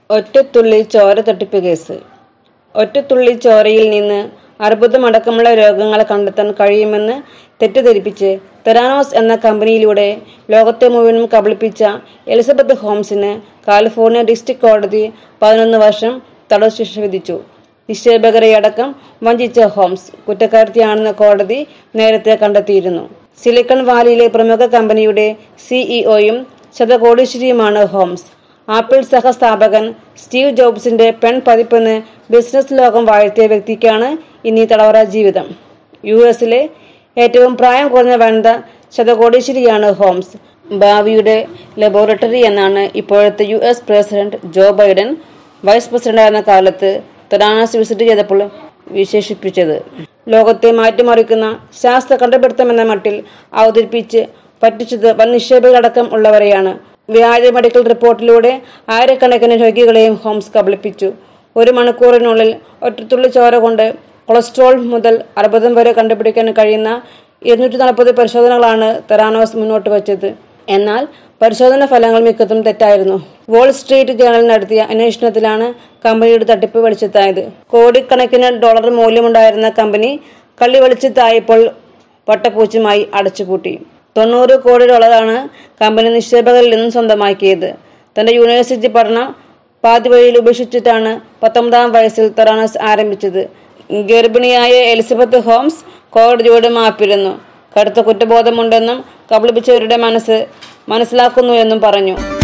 ഒറ്റത്തുള്ളി ചോര തട്ടിപ്പ് കേസ് ഒറ്റത്തുള്ളി ചോരയിൽ നിന്ന് അർബുദമടക്കമുള്ള രോഗങ്ങൾ കണ്ടെത്താൻ കഴിയുമെന്ന് തെറ്റിദ്ധരിപ്പിച്ച് തെറാനോസ് എന്ന കമ്പനിയിലൂടെ ലോകത്തെ മുഴുവനും കബളിപ്പിച്ച എലിസബത്ത് ഹോംസിന് കാലിഫോർണിയ ഡിസ്ട്രിക്ട് കോടതി പതിനൊന്ന് വർഷം തടവ് ശിക്ഷ വിധിച്ചു നിക്ഷേപകരെയടക്കം വഞ്ചിച്ച ഹോംസ് കുറ്റക്കാരത്തിയാണെന്ന് കോടതി നേരത്തെ കണ്ടെത്തിയിരുന്നു സിലിക്കൺ വാലിയിലെ പ്രമുഖ കമ്പനിയുടെ സിഇഒയും ശതകോടീശ്വരിയുമാണ് ഹോംസ് ആപ്പിൾ സഹസ്ഥാപകൻ സ്റ്റീവ് ജോബ്സിന്റെ പെൺ പതിപ്പെന്ന് ബിസിനസ് ലോകം വാഴ്ത്തിയ വ്യക്തിക്കാണ് ഇനി തടവറ ജീവിതം യു എസിലെ ഏറ്റവും പ്രായം കുറഞ്ഞ വനിത ശതകോടീശ്വരിയാണ് ഹോംസ് ഭാവിയുടെ ലബോറട്ടറി എന്നാണ് ഇപ്പോഴത്തെ U S president Joe Biden vice പ്രസിഡന്റായിരുന്ന കാലത്ത് തെറാനസ് വിസിറ്റ് ചെയ്തപ്പോൾ വിശേഷിപ്പിച്ചത് ലോകത്തെ മാറ്റിമറിക്കുന്ന ശാസ്ത്ര കണ്ടുപിടുത്തമെന്ന മട്ടിൽ അവതരിപ്പിച്ച് പറ്റിച്ചത് വൻ നിക്ഷേപകരടക്കം ഉള്ളവരെയാണ് വ്യാജ മെഡിക്കൽ റിപ്പോർട്ടിലൂടെ ആയിരക്കണക്കിന് രോഗികളെയും ഹോംസ് കബളിപ്പിച്ചു ഒരു മണിക്കൂറിനുള്ളിൽ ഒറ്റത്തുള്ളി ചോര കൊണ്ട് കൊളസ്ട്രോൾ മുതൽ അർബുദം വരെ കണ്ടുപിടിക്കാൻ കഴിയുന്ന ഇരുന്നൂറ്റി നാൽപ്പത് പരിശോധനകളാണ് തെറാനോസ് മുന്നോട്ട് വച്ചത് എന്നാൽ പരിശോധന ഫലങ്ങൾ മിക്കതും തെറ്റായിരുന്നു വാൾ സ്ട്രീറ്റ് ജേണൽ നടത്തിയ അന്വേഷണത്തിലാണ് കമ്പനിയുടെ തട്ടിപ്പ് വെളിച്ചത്തായത് കോടിക്കണക്കിന് ഡോളർ മൂല്യമുണ്ടായിരുന്ന കമ്പനി കള്ളി വെളിച്ചത്തായപ്പോൾ വട്ടപ്പൂച്ചുമായി അടച്ചുപൂട്ടി തൊണ്ണൂറ് കോടി ഡോളറാണ് കമ്പനി നിക്ഷേപകരിൽ നിന്നും സ്വന്തമാക്കിയത് തന്റെ യൂണിവേഴ്സിറ്റി പഠനം പാതി വഴിയിൽ ഉപേക്ഷിച്ചിട്ടാണ് പത്തൊമ്പതാം വയസ്സിൽ തെറാനസ് ആരംഭിച്ചത് ഗർഭിണിയായ എലിസബത്ത് ഹോംസ് കോടതിയോട് മാപ്പിരുന്നു കടുത്ത കുറ്റബോധമുണ്ടെന്നും കബളിപ്പിച്ചവരുടെ മനസ്സ് മനസ്സിലാക്കുന്നു എന്നും പറഞ്ഞു